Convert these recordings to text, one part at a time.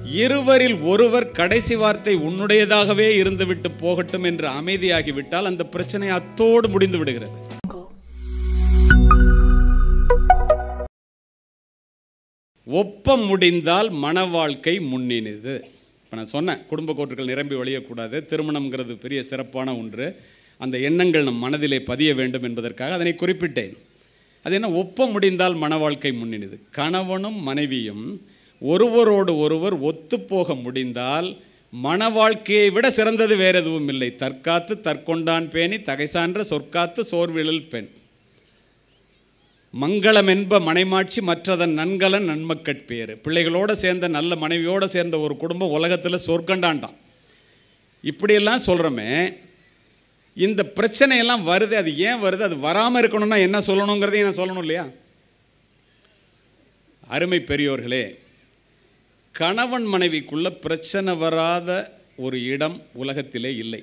இருவரில் ஒருவர் கடைசி வார்த்தை உன்னுடையதாகவே இருந்துவிட்டு போகட்டும் என்று அமைதியாகிவிட்டால் அந்த பிரச்சனை அத்தோடு முடிந்து விடுகிறது ஒப்பம் முடிந்தால் மன வாழ்க்கை முன்னினது இப்போ நான் சொன்னேன் குடும்ப கோட்டுகள் நிரம்பி வழியக்கூடாது திருமணம்ங்கிறது பெரிய சிறப்பான ஒன்று அந்த எண்ணங்கள் நம் மனதிலே பதிய வேண்டும் என்பதற்காக அதனை குறிப்பிட்டேன் அது என்ன ஒப்பம் முடிந்தால் மன வாழ்க்கை முன்னினது கணவனும் மனைவியும் ஒருவரோடு ஒருவர் ஒத்துப்போக முடிந்தால் மன வாழ்க்கையை விட சிறந்தது வேற எதுவும் இல்லை தற்காத்து தற்கொண்டான் பேணி தகைசான்ற சொற்காத்து சோர்விழல் பெண் மங்களம் என்ப மனைமாட்சி மற்றதன் நன்கலன் நன்மக்கட்பேறு பிள்ளைகளோடு சேர்ந்த நல்ல மனைவியோடு சேர்ந்த ஒரு குடும்பம் உலகத்தில் சொர்க்கண்டாண்டான் இப்படியெல்லாம் சொல்கிறோமே இந்த பிரச்சனையெல்லாம் வருது அது ஏன் வருது அது வராமல் இருக்கணும்னா என்ன சொல்லணுங்கிறதையும் நான் சொல்லணும் இல்லையா அருமை பெரியோர்களே கணவன் மனைவிக்குள்ள பிரச்சனை வராத ஒரு இடம் உலகத்திலே இல்லை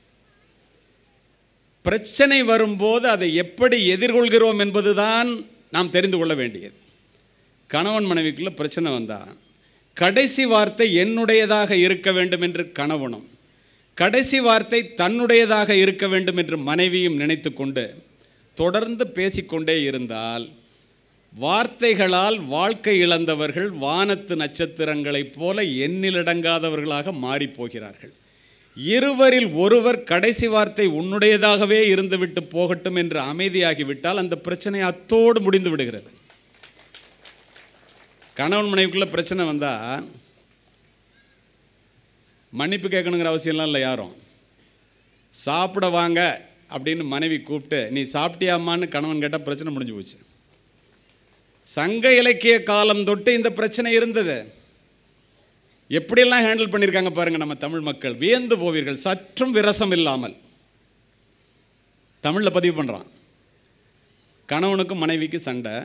பிரச்சனை வரும்போது அதை எப்படி எதிர்கொள்கிறோம் என்பதுதான் நாம் தெரிந்து கொள்ள வேண்டியது கணவன் மனைவிக்குள்ள பிரச்சனை வந்தால் கடைசி வார்த்தை என்னுடையதாக இருக்க வேண்டும் என்று கணவனும் கடைசி வார்த்தை தன்னுடையதாக இருக்க வேண்டும் என்று மனைவியும் நினைத்து கொண்டு தொடர்ந்து பேசிக்கொண்டே இருந்தால் வார்த்தைகளால் வாழ்க்கை இழந்தவர்கள் வானத்து நட்சத்திரங்களைப் போல எண்ணிலடங்காதவர்களாக மாறிப் போகிறார்கள் இருவரில் ஒருவர் கடைசி வார்த்தை உன்னுடையதாகவே இருந்துவிட்டு போகட்டும் என்று அமைதியாகிவிட்டால் அந்த பிரச்சனை அத்தோடு முடிந்து விடுகிறது கணவன் மனைவிக்குள்ள பிரச்சனை வந்தால் மன்னிப்பு கேட்கணுங்கிற அவசியம்லாம் இல்லை யாரும் சாப்பிட வாங்க அப்படின்னு மனைவி கூப்பிட்டு நீ சாப்பிட்டியாமான்னு கணவன் கேட்டால் பிரச்சனை முடிஞ்சு போச்சு சங்க இலக்கிய காலம் தொட்டு இந்த பிரச்சனை இருந்தது எப்படியெல்லாம் ஹேண்டில் பண்ணியிருக்காங்க பாருங்க நம்ம தமிழ் மக்கள் வியந்து போவீர்கள் சற்றும் விரசம் இல்லாமல் தமிழில் பதிவு பண்ணுறான் கணவனுக்கும் மனைவிக்கு சண்டை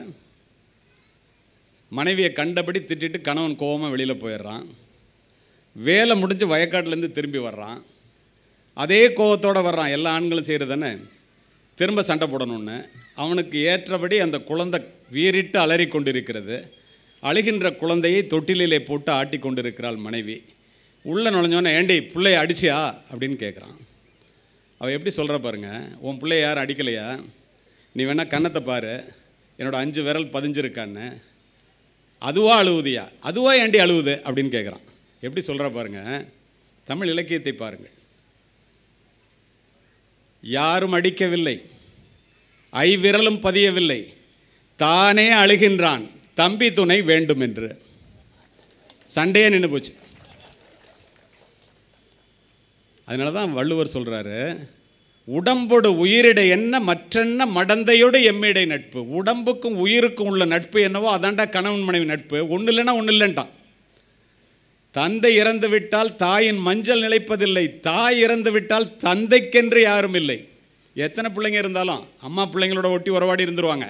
மனைவியை கண்டபடி திட்டிட்டு கணவன் கோவமாக வெளியில் போயிடுறான் வேலை முடிஞ்சு வயக்காட்டிலேருந்து திரும்பி வர்றான் அதே கோவத்தோடு வர்றான் எல்லா ஆண்களும் செய்கிறது தானே திரும்ப சண்டை போடணும்னு அவனுக்கு ஏற்றபடி அந்த குழந்தை வீறிட்டு அலறி கொண்டிருக்கிறது அழுகின்ற குழந்தையை தொட்டிலிலே போட்டு ஆட்டி கொண்டிருக்கிறாள் மனைவி உள்ளே நுழைஞ்சோன்னே ஏண்டி பிள்ளைய அடிச்சியா அப்படின்னு கேட்குறான் அவள் எப்படி சொல்கிற பாருங்க உன் பிள்ளைய யாரும் அடிக்கலையா நீ வேணால் கன்னத்தை பாரு என்னோட அஞ்சு விரல் பதிஞ்சிருக்கான்னு அதுவா அழுவுதியா அதுவா ஏண்டி அழுவுது அப்படின்னு கேட்குறான் எப்படி சொல்கிற பாருங்க தமிழ் இலக்கியத்தை பாருங்கள் யாரும் அடிக்கவில்லை ஐவிரலும் பதியவில்லை தானே அழுகின்றான் தம்பி துணை வேண்டும் என்று சண்டையே நின்று போச்சு அதனால தான் வள்ளுவர் சொல்கிறாரு உடம்போடு உயிரிடை என்ன மற்றென்ன மடந்தையோடு எம்மிடை நட்பு உடம்புக்கும் உயிருக்கும் உள்ள நட்பு என்னவோ அதாண்டா கணவன் மனைவி நட்பு ஒன்று இல்லைன்னா ஒன்று இல்லைன்ட்டான் தந்தை இறந்து விட்டால் தாயின் மஞ்சள் நிலைப்பதில்லை தாய் இறந்து விட்டால் தந்தைக்கென்று யாரும் இல்லை எத்தனை பிள்ளைங்க இருந்தாலும் அம்மா பிள்ளைங்களோட ஒட்டி உறவாடி இருந்துருவாங்க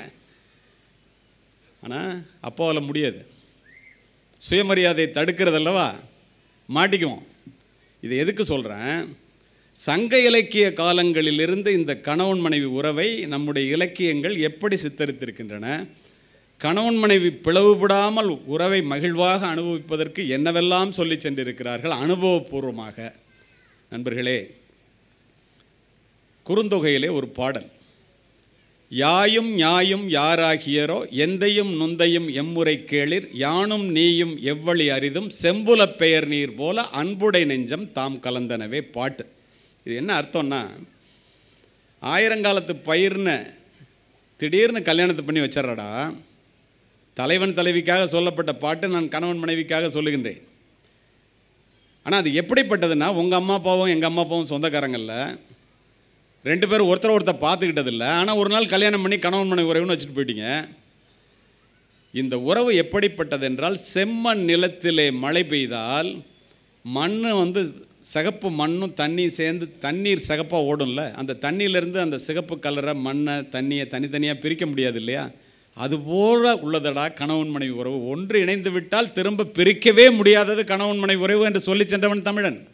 ஆனால் அப்பாவால் முடியாது சுயமரியாதை தடுக்கிறதல்லவா மாட்டிக்குவோம் இதை எதுக்கு சொல்கிறேன் சங்க இலக்கிய காலங்களிலிருந்து இந்த கணவன் மனைவி உறவை நம்முடைய இலக்கியங்கள் எப்படி சித்தரித்திருக்கின்றன கணவன் மனைவி பிளவுபடாமல் உறவை மகிழ்வாக அனுபவிப்பதற்கு என்னவெல்லாம் சொல்லி சென்றிருக்கிறார்கள் அனுபவபூர்வமாக நண்பர்களே குறுந்தொகையிலே ஒரு பாடல் யாயும் ஞாயும் யாராகியரோ எந்தையும் நுந்தையும் எம்முறை கேளிர் யானும் நீயும் எவ்வழி அரிதும் செம்புலப் பெயர் நீர் போல அன்புடை நெஞ்சம் தாம் கலந்தனவே பாட்டு இது என்ன அர்த்தம்னா ஆயிரங்காலத்து பயிர்னு திடீர்னு கல்யாணத்தை பண்ணி வச்சிட்றடா தலைவன் தலைவிக்காக சொல்லப்பட்ட பாட்டு நான் கணவன் மனைவிக்காக சொல்லுகின்றேன் ஆனால் அது எப்படிப்பட்டதுன்னா உங்கள் அம்மா அப்பாவும் எங்கள் அம்மா அப்பாவும் சொந்தக்காரங்கள்ல ரெண்டு பேரும் ஒருத்தர் ஒருத்தர் பார்த்துக்கிட்டதில்ல ஆனால் ஒரு நாள் கல்யாணம் பண்ணி கணவன் மனைவி உறவுன்னு வச்சுட்டு போயிட்டீங்க இந்த உறவு எப்படிப்பட்டது என்றால் செம்மண் நிலத்திலே மழை பெய்தால் மண் வந்து சிகப்பு மண்ணும் தண்ணியும் சேர்ந்து தண்ணீர் சிகப்பாக ஓடும்ல அந்த தண்ணியிலேருந்து அந்த சிகப்பு கலரை மண்ணை தண்ணியை தனித்தனியாக பிரிக்க முடியாது இல்லையா அதுபோல உள்ளதடா கணவன் மனைவி உறவு ஒன்று இணைந்து விட்டால் திரும்ப பிரிக்கவே முடியாதது கணவன் மனைவி உறவு என்று சொல்லி சென்றவன் தமிழன்